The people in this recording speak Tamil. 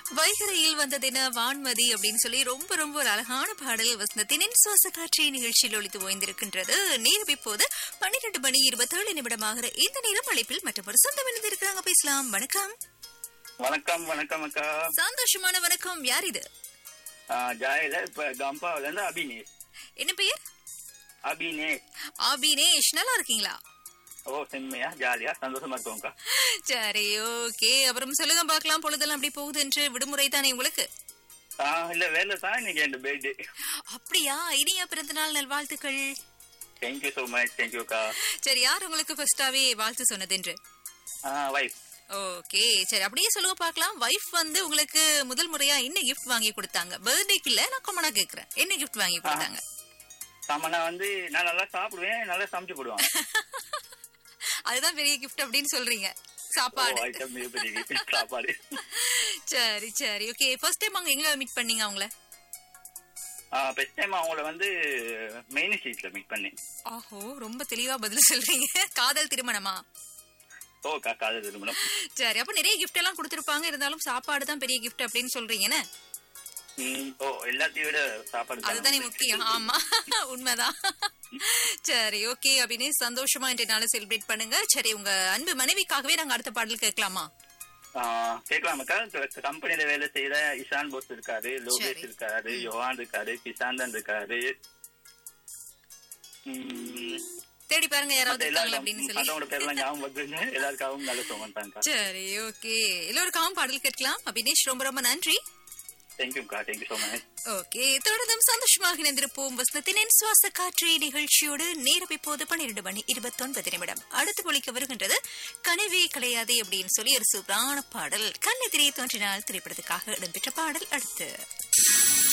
வைகரையில் வந்ததென வான்மதி அப்படின்னு சொல்லி ரொம்ப ரொம்ப ஒரு அழகான பாடல் வசந்தத்தின் சுவாச காட்சி நிகழ்ச்சியில் ஒழித்து ஓய்ந்திருக்கின்றது நேரம் இப்போது பன்னிரண்டு மணி இருபத்தேழு நிமிடமாகிற இந்த நேரம் அழைப்பில் மற்றொரு சொந்தம் இணைந்திருக்கிறாங்க பேசலாம் வணக்கம் வணக்கம் வணக்கம் அக்கா சந்தோஷமான வணக்கம் யார் இது ஆ, ஜாயில இப்ப கம்பாவில இருந்து அபினேஷ் என்ன பெயர் அபினேஷ் அபினேஷ் நல்லா இருக்கீங்களா ஓ செம்மையா ஜாலியா சந்தோஷமா இருக்கோம்க்கா சரி ஓகே அப்புறம் சொல்லுங்க பார்க்கலாம் பொழுதெல்லாம் அப்படி போகுது என்று விடுமுறை தானே உங்களுக்கு ஆ, இல்ல வேலை தான் இன்னைக்கு என் பர்த்டே அப்படியா இனிய பிறந்தநாள் நல்வாழ்த்துக்கள் தேங்க்யூ சோ மச் தேங்க்யூ அக்கா சரி யார் உங்களுக்கு ஃபர்ஸ்டாவே வாழ்த்து சொன்னது என்று வைஃப் ஓகே சரி அப்படியே சொல்லுங்க பார்க்கலாம் வைஃப் வந்து உங்களுக்கு முதல் முறையா என்ன கிஃப்ட் வாங்கி கொடுத்தாங்க பர்த்டேக்கு இல்ல நான் கொமனா கேக்குறேன் என்ன கிஃப்ட் வாங்கி கொடுத்தாங்க சாமானா வந்து நான் நல்லா சாப்பிடுவேன் நல்லா சமைச்சு போடுவேன் அதுதான் பெரிய கிஃப்ட் அப்படின்னு சொல்றீங்க ஓ, சாப்பாடு ஐட்டம் மிகப்பெரிய gift. சாப்பாடு சரி சரி ஓகே ஃபர்ஸ்ட் டைம் அங்க எங்க மீட் பண்ணீங்க அவங்கள பெஸ்ட் டைம் அவங்கள வந்து மெயின் ஸ்ட்ரீட்ல மீட் பண்ணேன் ஆஹோ ரொம்ப தெளிவா பதில் சொல்றீங்க காதல் திருமணமா ஓ காக்கா அது திருமணம் சரி அப்ப நிறைய கிஃப்ட் எல்லாம் கொடுத்திருப்பாங்க இருந்தாலும் சாப்பாடு தான் பெரிய கிஃப்ட் அப்படின்னு சொல்றீங்கன்னு ம், ஓ எல்லாத்தையும் விட சாப்பாடு தான். அதுதானே முக்கியம் ஆமா உண்மைதான் சரி ஓகே அப்படின்னு சந்தோஷமா இன்றைய நாளை செலிப்ரேட் பண்ணுங்க சரி உங்க அன்பு மனைவிக்காகவே நாங்க அடுத்த பாடல் கேட்கலாமா ஆ, கேட்கலாமாக்கா கம்பெனில வேலை செய்யற இஷான் போஸ் இருக்காரு லோகேஷ் சரி. இருக்காரு யோவான் இருக்காரு கிஷாந்தன் இருக்காரு ம், தேடி பாருங்க யாராவது மத்த இருக்காங்களா எல்லாரும் அப்படின்னு சொல்லி மத்தவங்களோட பேர்லாம் ஞாபகம் வருதுங்க எல்லாருக்காகவும் நல்ல சோகம் தான்க்கா சரி ஓகே எல்லோருக்காகவும் பாடல் கேட்கலாம் அபினேஷ் ரொம்ப ரொம்ப நன்றி தேங்க்யூக்கா தேங்க்யூ ஸோ மச் ஓகே தொடர்ந்தும் சந்தோஷமாக இணைந்திருப்போம் வசனத்தின் சுவாச காற்று நிகழ்ச்சியோடு நேரம் இப்போது பன்னிரண்டு மணி இருபத்தொன்பது நிமிடம் அடுத்து ஒழிக்க வருகின்றது கனவே கிடையாது அப்படின்னு சொல்லி ஒரு சூப்பரான பாடல் கண்ணெதிரே தோன்றினால் திரைப்படத்துக்காக இடம்பெற்ற பாடல் அடுத்து